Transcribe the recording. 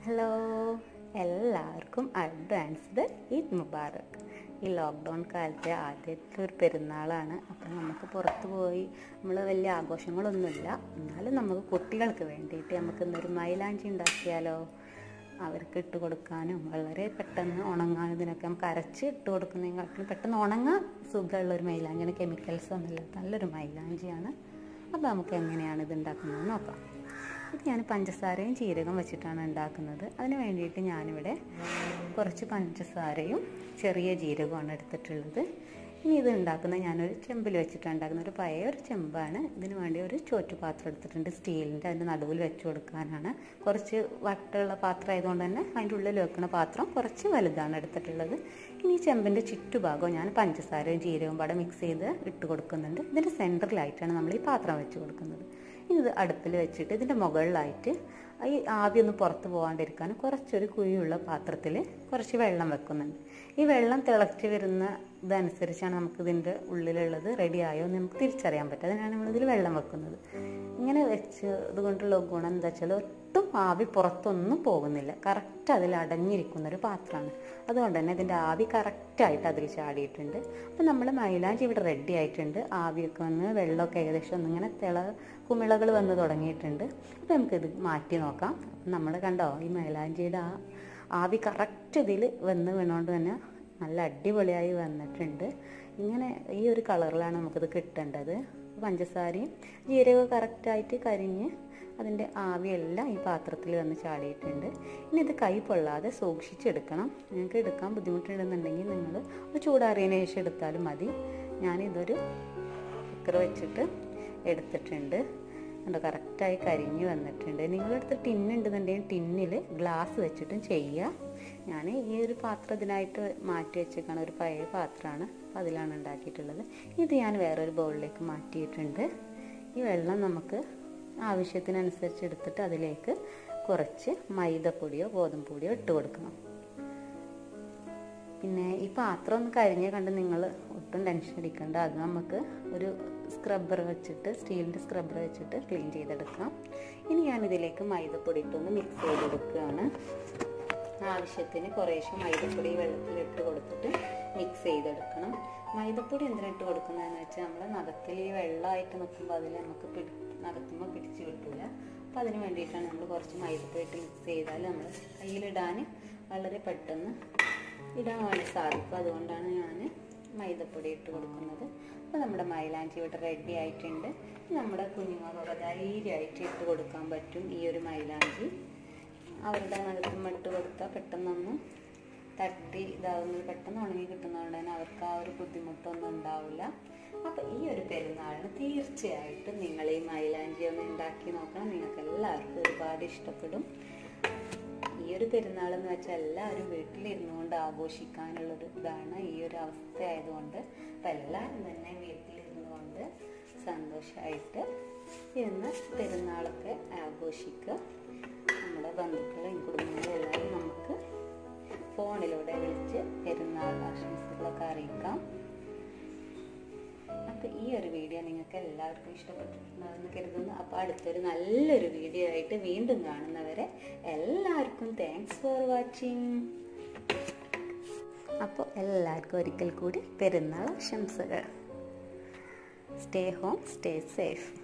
hello എല്ലാവർക്കും advanced Eid Mubarak ഈ lockdown കാലത്തെ ആദ്യത്തെ ഒരു പെരുന്നാളാണ് അപ്പം നമുക്ക് പുറത്ത് പോയി നമ്മൾ വലിയ ആഘോഷങ്ങളൊന്നുമില്ല എന്നാലും നമുക്ക് കുട്ടികൾക്ക് വേണ്ടിയിട്ട് നമുക്ക് ഇന്നൊരു മൈലാഞ്ചി ഉണ്ടാക്കിയാലോ അവർക്ക് ഇട്ട് കൊടുക്കാനും വളരെ പെട്ടെന്ന് ഉണങ്ങാൻ ഇതിനൊക്കെ നമുക്ക് അരച്ച് ഇട്ട് കൊടുക്കുന്നതിനെക്കാട്ടിലും പെട്ടെന്ന് ഉണങ്ങാൻ സുഖമുള്ള ഒരു മൈലാഞ്ചിയാണ് കെമിക്കൽസ് ഒന്നും ഇല്ലാത്ത നല്ലൊരു മൈലാഞ്ചിയാണ് അപ്പോൾ നമുക്ക് എങ്ങനെയാണ് ഇത് ഉണ്ടാക്കുന്നത് നോക്കാം ഇത് ഞാൻ പഞ്ചസാരയും ജീരകം വെച്ചിട്ടാണ് ഉണ്ടാക്കുന്നത് അതിന് വേണ്ടിയിട്ട് ഞാനിവിടെ കുറച്ച് പഞ്ചസാരയും ചെറിയ ജീരകമാണ് എടുത്തിട്ടുള്ളത് ഇനി ഇത് ഉണ്ടാക്കുന്നത് ഞാനൊരു ചെമ്പിൽ വെച്ചിട്ടാണ് ഉണ്ടാക്കുന്നത് ഒരു പഴയ ഒരു ചെമ്പാണ് ഇതിന് വേണ്ടി ഒരു ചോറ്റുപാത്രം എടുത്തിട്ടുണ്ട് സ്റ്റീലിൻ്റെ അതിൻ്റെ നടുവിൽ വെച്ച് കൊടുക്കാനാണ് കുറച്ച് വട്ടുള്ള പാത്രം ആയതുകൊണ്ട് തന്നെ അതിൻ്റെ ഉള്ളിൽ വെക്കുന്ന പാത്രം കുറച്ച് വലുതാണ് എടുത്തിട്ടുള്ളത് ഇനി ഈ ചെമ്പിൻ്റെ ചുറ്റുഭാഗം ഞാൻ പഞ്ചസാരയും ജീരകവും പാടെ മിക്സ് ചെയ്ത് ഇട്ട് കൊടുക്കുന്നുണ്ട് ഇതിൻ്റെ സെൻറ്ററിലായിട്ടാണ് നമ്മൾ ഈ പാത്രം വെച്ച് കൊടുക്കുന്നത് ഇനി ഇത് അടുപ്പിൽ വെച്ചിട്ട് ഇതിൻ്റെ മുകളിലായിട്ട് ഈ ആവി ഒന്ന് പുറത്ത് പോകാണ്ടിരിക്കാൻ കുറച്ചൊരു കുഴിയുള്ള പാത്രത്തിൽ കുറച്ച് വെള്ളം വെക്കുന്നുണ്ട് ഈ വെള്ളം തിളച്ച് വരുന്ന ഇതനുസരിച്ചാണ് നമുക്ക് ഇതിൻ്റെ ഉള്ളിലുള്ളത് റെഡി ആയോ എന്ന് നമുക്ക് തിരിച്ചറിയാൻ പറ്റും അതിനാണ് നമ്മളിതിൽ വെള്ളം വെക്കുന്നത് ഇങ്ങനെ വെച്ച് ഇതുകൊണ്ടുള്ള ഗുണം എന്താ വെച്ചാൽ ഒട്ടും ആവി പുറത്തൊന്നും പോകുന്നില്ല കറക്റ്റ് അതിൽ അടഞ്ഞിരിക്കുന്ന ഒരു പാത്രമാണ് അതുകൊണ്ട് തന്നെ ഇതിൻ്റെ ആവി കറക്റ്റായിട്ട് അതിൽ ചാടിയിട്ടുണ്ട് അപ്പം നമ്മൾ മൈലാഞ്ചി ഇവിടെ റെഡി ആയിട്ടുണ്ട് ആവിയൊക്കെ വന്ന് വെള്ളമൊക്കെ ഏകദേശം ഒന്നിങ്ങനെ തിള കുമിളകൾ വന്ന് തുടങ്ങിയിട്ടുണ്ട് അപ്പോൾ നമുക്കിത് മാറ്റി നോക്കാം നമ്മൾ കണ്ടോ ഈ മൈലാഞ്ചിയുടെ ആ ആവി കറക്റ്റ് ഇതിൽ വന്ന് വീണുകൊണ്ട് തന്നെ നല്ല അടിപൊളിയായി വന്നിട്ടുണ്ട് ഇങ്ങനെ ഈ ഒരു കളറിലാണ് നമുക്കിത് കിട്ടേണ്ടത് പഞ്ചസാരയും ജീരകവും കറക്റ്റായിട്ട് കരിഞ്ഞ് അതിൻ്റെ ആവിയെല്ലാം ഈ പാത്രത്തിൽ വന്ന് ചാടിയിട്ടുണ്ട് ഇനി ഇത് കൈ പൊള്ളാതെ സൂക്ഷിച്ചെടുക്കണം നിങ്ങൾക്ക് എടുക്കാൻ ബുദ്ധിമുട്ടുണ്ടെന്നുണ്ടെങ്കിൽ നിങ്ങൾ ഒരു ചൂടാറിയതിന് ശേഷം എടുത്താലും മതി ഞാനിതൊരു കുക്കർ വെച്ചിട്ട് എടുത്തിട്ടുണ്ട് കണ്ടോ കറക്റ്റായി കരിഞ്ഞ് വന്നിട്ടുണ്ട് നിങ്ങളടുത്ത് ടിന്നുണ്ടെന്നുണ്ടെങ്കിൽ ടിന്നിൽ ഗ്ലാസ് വെച്ചിട്ടും ചെയ്യുക ഞാൻ ഈ ഒരു പാത്രം ഇതിനായിട്ട് മാറ്റി വെച്ചേക്കാണ് ഒരു പഴയ പാത്രമാണ് അപ്പോൾ അതിലാണ് ഉണ്ടാക്കിയിട്ടുള്ളത് ഇത് ഞാൻ വേറൊരു ബൗളിലേക്ക് മാറ്റിയിട്ടുണ്ട് ഈ വെള്ളം നമുക്ക് ആവശ്യത്തിനനുസരിച്ച് എടുത്തിട്ട് അതിലേക്ക് കുറച്ച് മൈദപ്പൊടിയോ ഗോതമ്പ് പൊടിയോ ഇട്ട് കൊടുക്കണം പിന്നെ ഈ പാത്രം ഒന്ന് കരിഞ്ഞ കണ്ട് നിങ്ങൾ ഒട്ടും ടെൻഷൻ അടിക്കണ്ട അത് നമുക്ക് ഒരു സ്ക്രബ്ബർ വെച്ചിട്ട് സ്റ്റീലിൻ്റെ സ്ക്രബ്ബർ വെച്ചിട്ട് ക്ലീൻ ചെയ്തെടുക്കാം ഇനി ഞാനിതിലേക്ക് മൈദപ്പൊടി ഇട്ടൊന്ന് മിക്സ് ചെയ്തെടുക്കുകയാണ് ആവശ്യത്തിന് കുറേശ്ശെ മൈദപ്പൊടി വെള്ളത്തിലിട്ട് കൊടുത്തിട്ട് മിക്സ് ചെയ്തെടുക്കണം മൈദപ്പൊടി എന്തിനിട്ട് കൊടുക്കുന്നതെന്ന് വെച്ചാൽ നമ്മൾ നഖത്തിൽ ഈ വെള്ളമായിട്ട് നിൽക്കുമ്പോൾ അതിൽ നമുക്ക് പിടി നഖത്തുമ്പോൾ പിടിച്ച് കിട്ടില്ല അപ്പോൾ അതിന് വേണ്ടിയിട്ടാണ് നമ്മൾ കുറച്ച് മൈദപ്പൊടി ഇട്ട് മിക്സ് ചെയ്താൽ നമ്മൾ കയ്യിലിടാൻ വളരെ പെട്ടെന്ന് ഇടാൻ വേണ്ടി സാധിക്കും അതുകൊണ്ടാണ് ഞാൻ മൈദപ്പൊടി ഇട്ട് കൊടുക്കുന്നത് അപ്പോൾ നമ്മുടെ മൈലാഞ്ചി ഇവിടെ റെഡി ആയിട്ടുണ്ട് നമ്മുടെ കുഞ്ഞുങ്ങൾക്കൊക്കെ ധൈര്യമായിട്ട് ഇട്ട് കൊടുക്കാൻ പറ്റും ഈ ഒരു മൈലാഞ്ചി അവരുടെ നഖത്തും ഇട്ട് കൊടുത്താൽ പെട്ടെന്നൊന്നും തട്ടി ഇതാവുന്നത് പെട്ടെന്ന് ഉണങ്ങി കിട്ടുന്നതുകൊണ്ട് തന്നെ അവർക്ക് ആ ഒരു ബുദ്ധിമുട്ടൊന്നും ഉണ്ടാവില്ല അപ്പോൾ ഈ ഒരു പെരുന്നാളിന് തീർച്ചയായിട്ടും നിങ്ങൾ ഈ മൈലാഞ്ചി ഒന്ന് ഉണ്ടാക്കി നോക്കണം നിങ്ങൾക്ക് എല്ലാവർക്കും ഒരുപാട് ഇഷ്ടപ്പെടും ഈ ഒരു പെരുന്നാൾ എന്ന് വെച്ചാൽ എല്ലാവരും വീട്ടിലിരുന്നു കൊണ്ട് ആഘോഷിക്കാനുള്ളൊരു ഇതാണ് ഈ ഒരു അവസ്ഥ ആയതുകൊണ്ട് അപ്പം എല്ലാവരും തന്നെ വീട്ടിലിരുന്നു കൊണ്ട് സന്തോഷമായിട്ട് ഇരുന്ന് പെരുന്നാളൊക്കെ ആഘോഷിക്കുക നമ്മുടെ ബന്ധുക്കളെയും കുടുംബങ്ങളെയും എല്ലാവരും നമുക്ക് ഫോണിലൂടെ വിളിച്ച് പെരുന്നാൾ ആശംസകളൊക്കെ അറിയിക്കാം അപ്പോൾ ഈ ഒരു വീഡിയോ നിങ്ങൾക്ക് എല്ലാവർക്കും ഇഷ്ടപ്പെട്ടിട്ടുണ്ടാകുമെന്ന് കരുതുന്നു അപ്പോൾ അടുത്തൊരു നല്ലൊരു വീഡിയോ ആയിട്ട് വീണ്ടും കാണുന്നവരെ എല്ലാവർക്കും താങ്ക്സ് ഫോർ വാച്ചിങ് അപ്പോൾ എല്ലാവർക്കും ഒരിക്കൽ കൂടി പെരുന്നാൾ ആശംസകൾ സ്റ്റേ ഹോം സ്റ്റേ സേഫ്